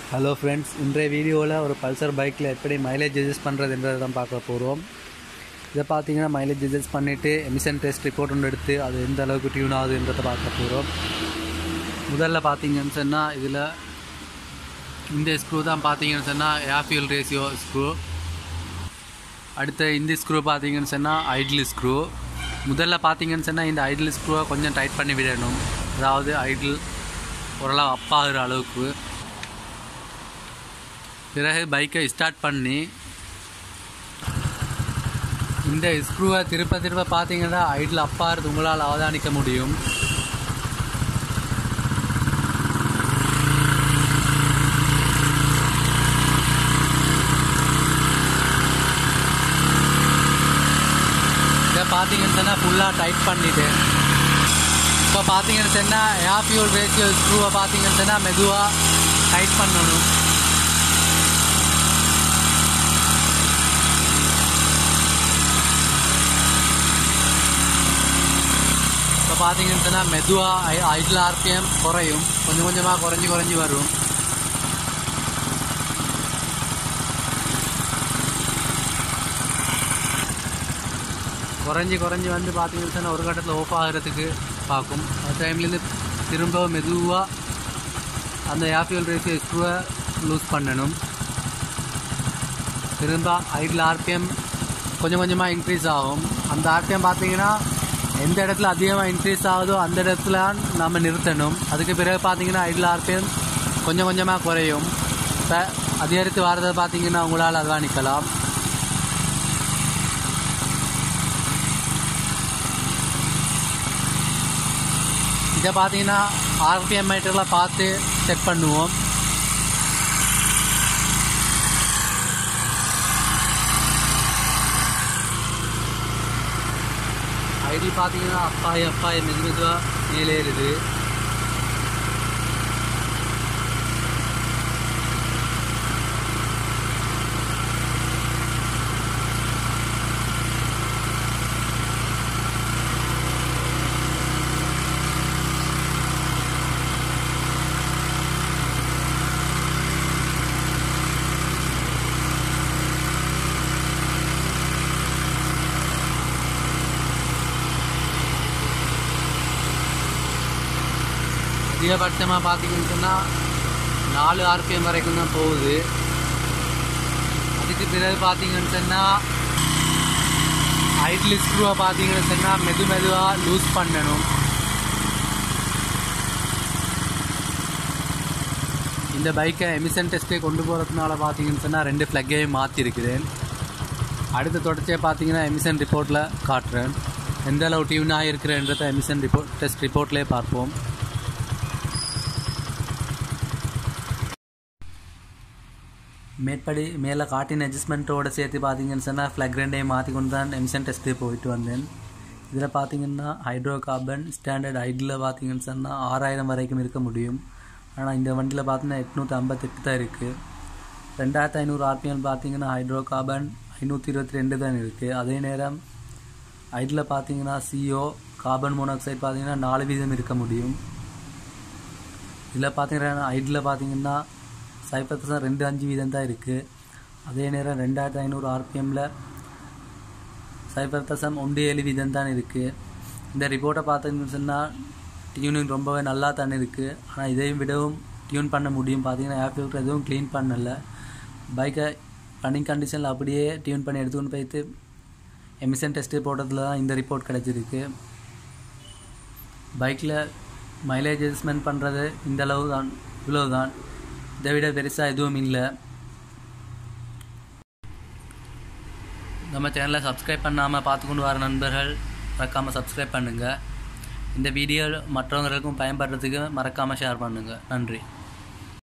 hello friends இன்றைய வீடியோவில் ஒரு பல்சர் பைக்கில் எப்படி மைலேஜ் அட்ஜஸ்ட் பண்ணுறதுன்றதை தான் பார்க்க போகிறோம் இதை பார்த்தீங்கன்னா மைலேஜ் அட்ஜஸ்ட் பண்ணிவிட்டு எமிஷன் டெஸ்ட் ரிப்போர்ட் ஒன்று எடுத்து அது எந்த அளவுக்கு டியூன் ஆகுதுன்றதை பார்க்க போகிறோம் முதல்ல பார்த்தீங்கன்னு சொன்னால் இதில் இந்த ஸ்க்ரூ தான் பார்த்தீங்கன்னு சொன்னால் ஏர்ஃபியூல் ரேஷியோ ஸ்க்ரூ அடுத்த இந்த ஸ்க்ரூ பார்த்தீங்கன்னு சொன்னால் ஐடில் ஸ்க்ரூ முதல்ல பார்த்தீங்கன்னு சொன்னால் இந்த ஐடில் ஸ்க்ரூவை கொஞ்சம் டைட் பண்ணி விடணும் அதாவது ஐடில் ஓரளவு அப்பாகிற அளவுக்கு பிறகு பைக்கை ஸ்டார்ட் பண்ணி இந்த ஸ்க்ரூவை திருப்ப திருப்ப பார்த்தீங்கன்னா ஐடில் அப்பாகிறது உங்களால் அவதானிக்க முடியும் இதை பார்த்தீங்கன்னு சொன்னால் ஃபுல்லாக டைட் பண்ணிட்டேன் இப்போ பார்த்தீங்கன்னு சொன்னால் ஏர் ஃபியூல் ரேஷியோ ஸ்க்ரூவை பார்த்தீங்கன்னு சொன்னால் மெதுவாக டைட் பண்ணணும் இப்போ பார்த்தீங்கன்னு சொன்னால் மெதுவாக ஐ ஐடில் ஆர்பிஎம் குறையும் கொஞ்சம் கொஞ்சமாக குறைஞ்சி குறைஞ்சி வரும் குறைஞ்சி குறைஞ்சி வந்து பார்த்தீங்கன்னு சொன்னால் ஒரு கட்டத்தில் ஓஃப் ஆகிறதுக்கு பார்க்கும் அந்த டைம்லேருந்து திரும்ப மெதுவாக அந்த ஏர்ஃபியூல் ரேஷியோ ஸ்க்ரூவை லூஸ் பண்ணணும் திரும்ப ஐடில் ஆர்பிஎம் கொஞ்சம் கொஞ்சமாக இன்க்ரீஸ் ஆகும் அந்த ஆர்பிஎம் பார்த்தீங்கன்னா எந்த இடத்துல அதிகமாக இன்க்ரீஸ் ஆகுதோ அந்த இடத்துல நம்ம நிறுத்தணும் அதுக்கு பிறகு பார்த்தீங்கன்னா ஐடில் ஆர்பிஎம் கொஞ்சம் கொஞ்சமாக குறையும் இப்போ அதிகரித்து வரதை பார்த்தீங்கன்னா உங்களால் அதுவாக நிற்கலாம் இதை பார்த்தீங்கன்னா ஆர்பிஎம் மீட்டரில் பார்த்து செக் பண்ணுவோம் ஐடி பார்த்தீங்கன்னா அப்பாய் அப்பாய் மெது மெதுவாக மேலே ஏறுது அதிகபட்சமாக பார்த்தீங்கன்னு சொன்னால் நாலு ஆர்பிஎம் வரைக்கும் தான் போகுது அதுக்கு பிறகு பார்த்தீங்கன்னு சொன்னால் ஐட்லி ஸ்க்ரூவை பார்த்தீங்கன்னு சொன்னால் மெது மெதுவாக லூஸ் பண்ணணும் இந்த பைக்கை எமிஷன் டெஸ்ட்டே கொண்டு போகிறதுனால பார்த்தீங்கன்னு சொன்னால் ரெண்டு ஃப்ளக்கையும் மாற்றிருக்கிறேன் அடுத்த தொடர்ச்சியாக பார்த்தீங்கன்னா எமிஷன் ரிப்போர்ட்டில் காட்டுறேன் எந்த அளவு டியூனாக இருக்கிறேன்றதை எமிஷன் ரிப்போர்ட் டெஸ்ட் ரிப்போர்ட்லேயே பார்ப்போம் மேற்படி மேலே காட்டின் அட்ஜஸ்ட்மெண்ட்டோட சேர்த்து பார்த்தீங்கன்னு சொன்னால் ஃப்ளக் ரெண்டையும் மாற்றி கொண்டு தான் எமிஷன் டெஸ்ட்டு போயிட்டு வந்தேன் இதில் பார்த்தீங்கன்னா ஹைட்ரோ கார்பன் ஸ்டாண்டர்ட் ஹைட்டில் பார்த்தீங்கன்னு சொன்னால் ஆறாயிரம் வரைக்கும் இருக்க முடியும் ஆனால் இந்த வண்டியில் பார்த்தீங்கன்னா எட்நூற்றி ஐம்பத்தெட்டு தான் இருக்குது ரெண்டாயிரத்து ஐநூறு ஆர்பிஎம் பார்த்தீங்கன்னா ஹைட்ரோ கார்பன் ஐநூற்றி இருபத்தி ரெண்டு தான் இருக்குது அதே நேரம் ஹைட்டில் பார்த்தீங்கன்னா சிஓ கார்பன் மோனாக்சைடு பார்த்தீங்கன்னா நாலு வீதம் இருக்க முடியும் இதில் பார்த்தீங்கன்னா ஹைட்டில் பார்த்தீங்கன்னா சைபர் பர்சன்ட் ரெண்டு அஞ்சு வீதம் தான் இருக்குது அதே நேரம் ரெண்டாயிரத்து ஐநூறு ஆர்பிஎம்மில் சைபர் தசம் ஒன்று ஏழு வீதம் தான் இருக்குது இந்த ரிப்போர்ட்டை பார்த்தீங்கன்னு சொன்னால் டியூனிங் ரொம்பவே நல்லா தானே இருக்குது ஆனால் இதையும் விடவும் டியூன் பண்ண முடியும் பார்த்தீங்கன்னா ஏர் ஃபில்டர் எதுவும் க்ளீன் பண்ணலை பைக்கை ரன்னிங் கண்டிஷனில் அப்படியே டியூன் பண்ணி எடுத்துக்கொண்டு போயிட்டு எமிஷன் டெஸ்ட்டு போட்டதில் தான் இந்த ரிப்போர்ட் கிடச்சிருக்கு பைக்கில் மைலேஜ் அட்ஜஸ்ட்மெண்ட் பண்ணுறது இந்த அளவு தான் இவ்வளோ தான் இதை விட பெருசாக எதுவும் இல்லை நம்ம சேனலை சப்ஸ்கிரைப் பண்ணாமல் பார்த்துக்கொண்டு வர நண்பர்கள் மறக்காமல் சப்ஸ்கிரைப் பண்ணுங்கள் இந்த வீடியோ மற்றவங்களுக்கும் பயன்படுறதுக்கு மறக்காமல் ஷேர் பண்ணுங்கள் நன்றி